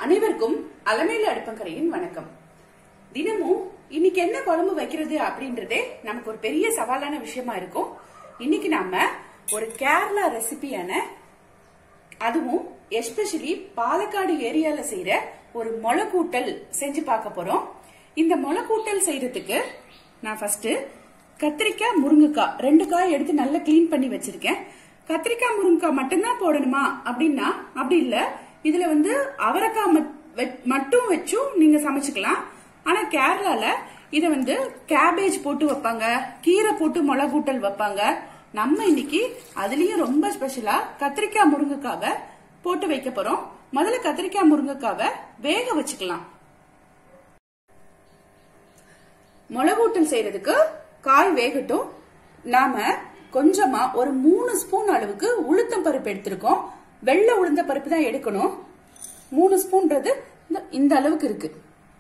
அனைவருக்கும் அலமேல அடுப்பங்கரையின் வணக்கம் தினமும் இன்னைக்கு என்ன குழம்பு வைக்கிறது அப்படின்றதே நமக்கு ஒரு பெரிய சவாலான விஷயமா இருக்கும் இன்னைக்கு நாம ஒரு கேரளா ரெசிபியான அதுவும் எஸ்பெஷலி பாலக்காடு ஏரியால செய்யற ஒரு முளைக்கூட்டல் செஞ்சு பார்க்க போறோம் இந்த முளைக்கூட்டல் செய்யறதுக்கு நான் ஃபர்ஸ்ட் கத்திரிக்காய் முருங்கைக்காய் ரெண்டு காய் எடுத்து நல்லா க்ளீன் பண்ணி வச்சிருக்கேன் கத்திரிக்காய் முருங்கைக்காய் மட்டும்தான் போடணுமா அப்படின்னா அப்படி இல்ல இதுல வந்து அவரைக்காய் மட்- வெ- மட்டும் வச்சும் நீங்க சமைச்சுக்கலாம் ஆனா கேரளால இத வந்து கேபேஜ் போட்டு வைப்பாங்க கீரை போட்டு முளைக்கூட்டல் வைப்பாங்க நம்ம இன்னைக்கு அதுலயும் ரொம்ப ஸ்பெஷலா கத்திரிக்காய் முருங்கைக்காவை போட்டு வைக்க போறோம் முதல்ல கத்திரிக்காய் முருங்கைக்காவை வேக வச்சுக்கலாம் முளைகூட்டல் செய்யறதுக்கு காய் வேகட்டும் நாம கொஞ்சமா ஒரு மூணு ஸ்பூன் அளவுக்கு உளுத்தம் பருப்பு எடுத்திருக்கோம் வெள்ளை உளுந்த பருப்பு தான் எடுக்கணும் மூணு ஸ்பூன்றது இந்த- இந்த அளவுக்கு இருக்கு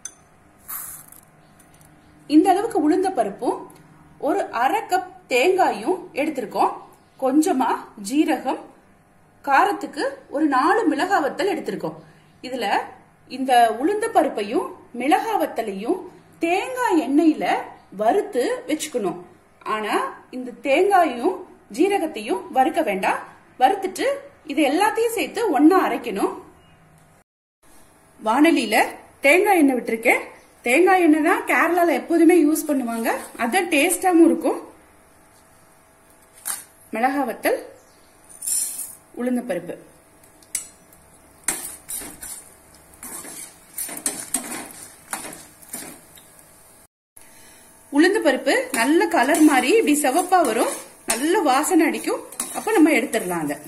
இந்த அளவுக்கு உளுந்த பருப்பும் ஒரு அரை கப் தேங்காயும் எடுத்திருக்கோம் கொஞ்சமா ஜீரகம் காரத்துக்கு ஒரு நாலு மிளகா வத்தல் எடுத்திருக்கோம் இதுல இந்த உளுந்த பருப்பையும் மிளகா வத்தலையும் தேங்காய் எண்ணெயில வறுத்து வச்சுக்கணும் ஆனா இந்த தேங்காயும் ஜீரகத்தையும் வறுக்க வேண்டாம் வறுத்துட்டு இது எல்லாத்தையும் சேர்த்து ஒன்னா அரைக்கணும் வானலியில தேங்காய் எண்ணெய் விட்டுருக்கேன் தேங்காய் எண்ணெய் தான் கேரளால எப்போதுமே யூஸ் பண்ணுவாங்க அதான் டேஸ்டாவும் இருக்கும் மிளகா வத்தல் உளுந்த பருப்பு உளுந்த பருப்பு நல்ல கலர் மாதிரி இப்படி சிவப்பா வரும் நல்ல வாசனை அடிக்கும் அப்ப நம்ம எடுத்துடலாம் அதை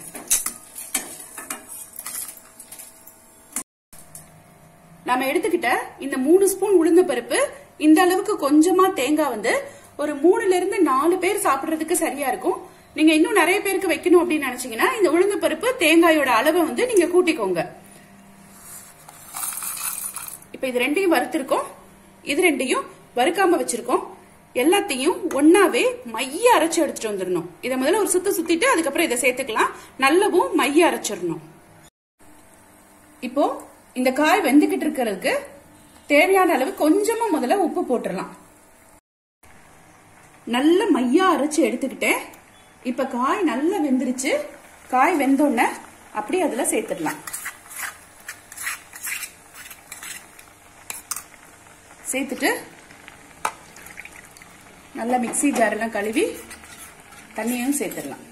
நாம எடுத்துக்கிட்ட இந்த மூணு ஸ்பூன் உளுந்த பருப்பு இந்த அளவுக்கு கொஞ்சமா தேங்காய் வந்து ஒரு மூணுல இருந்து நாலு பேர் சாப்பிடுறதுக்கு சரியா இருக்கும் நீங்க இன்னும் நிறைய பேருக்கு வைக்கணும் அப்படின்னு நினைச்சீங்கன்னா இந்த உளுந்த பருப்பு தேங்காயோட அளவை வந்து நீங்க கூட்டிக்கோங்க இப்ப இது ரெண்டையும் வறுத்திருக்கோம் இது ரெண்டையும் வறுக்காம வச்சிருக்கோம் எல்லாத்தையும் ஒன்னாவே மைய அரைச்சு எடுத்துட்டு வந்துடணும் இதை முதல்ல ஒரு சுத்து சுத்திட்டு அதுக்கப்புறம் இதை சேர்த்துக்கலாம் நல்லவும் மைய அரைச்சிடணும் இப்போ இந்த காய் வெந்துகிட்டு இருக்கிறதுக்கு தேவையான அளவு கொஞ்சமா முதல்ல உப்பு போட்டுடலாம் நல்ல மையா அரைச்சு எடுத்துக்கிட்டேன் இப்ப காய் நல்லா வெந்துருச்சு காய் வெந்தோடனே அப்படியே அதுல சேர்த்துடலாம் சேர்த்துட்டு நல்லா மிக்ஸி ஜார் எல்லாம் கழுவி தண்ணியும் சேர்த்துடலாம்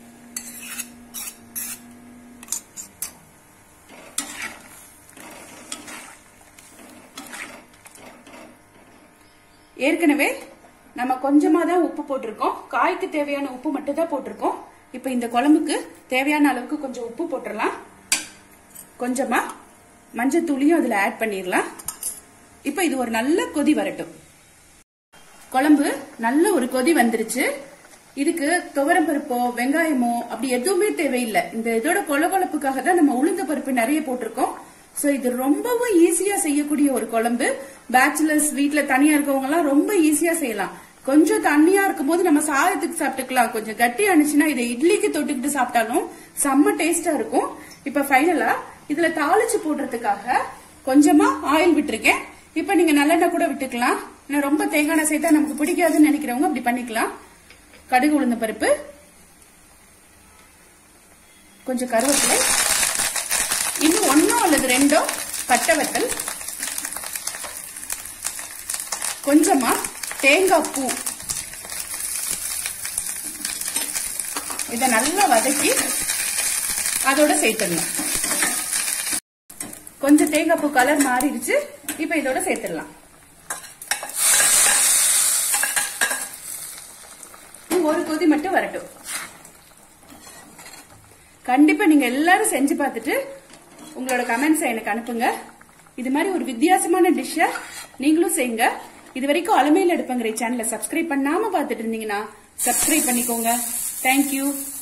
ஏற்கனவே நம்ம கொஞ்சமா தான் உப்பு போட்டிருக்கோம் காய்க்கு தேவையான உப்பு மட்டும் தான் போட்டிருக்கோம் இப்ப இந்த குழம்புக்கு தேவையான அளவுக்கு கொஞ்சம் உப்பு போட்டுடலாம் கொஞ்சமா மஞ்சத்தூளியும் அதுல ஆட் பண்ணிடலாம் இப்ப இது ஒரு நல்ல கொதி வரட்டும் குழம்பு நல்ல ஒரு கொதி வந்துருச்சு இதுக்கு துவரம் பருப்போ வெங்காயமோ அப்படி எதுவுமே தேவையில்லை இந்த இதோட கொலகொலப்புக்காக தான் நம்ம உளுந்த பருப்பு நிறைய போட்டிருக்கோம் சோ இது ரொம்பவும் ஈஸியா செய்யக்கூடிய ஒரு குழம்பு பேச்சுலர்ஸ் வீட்ல தனியா இருக்கவங்க எல்லாம் ரொம்ப ஈஸியா செய்யலாம் கொஞ்சம் தண்ணியா இருக்கும்போது நம்ம சாதத்துக்கு சாப்பிட்டுக்கலாம் கொஞ்சம் கட்டி அனுச்சுன்னா இதை இட்லிக்கு தொட்டுக்கிட்டு சாப்பிட்டாலும் செம்ம டேஸ்டா இருக்கும் இப்ப ஃபைனலா இதுல தாளிச்சு போடுறதுக்காக கொஞ்சமா ஆயில் விட்டுருக்கேன் இப்ப நீங்க நல்லெண்ணெய் கூட விட்டுக்கலாம் நான் ரொம்ப தேங்காய் எண்ணெய் சேர்த்தா நமக்கு பிடிக்காதுன்னு நினைக்கிறவங்க அப்படி பண்ணிக்கலாம் கடுகு உளுந்த பருப்பு கொஞ்சம் கருவேப்பிலை இன்னும் ஒன்னோ அல்லது ரெண்டோ பட்டை வத்தல் கொஞ்சமா தேங்காய் பூ இத நல்லா வதக்கி அதோட சேர்த்துடலாம் கொஞ்சம் தேங்காய் பூ கலர் மாறிடுச்சு இப்ப இதோட சேர்த்துடலாம் இன்னும் ஒரு கொதி மட்டும் வரட்டும் கண்டிப்பா நீங்க எல்லாரும் செஞ்சு பார்த்துட்டு உங்களோட கமெண்ட்ஸை எனக்கு அனுப்புங்க இது மாதிரி ஒரு வித்தியாசமான டிஷ்ஷ நீங்களும் செய்யுங்க இது வரைக்கும் அலமையில் எடுப்பங்கிற சேனலை சப்ஸ்கிரைப் பண்ணாம பார்த்துட்டு இருந்தீங்கன்னா சப்ஸ்கிரைப் பண்ணிக்கோங்க தேங்க்யூ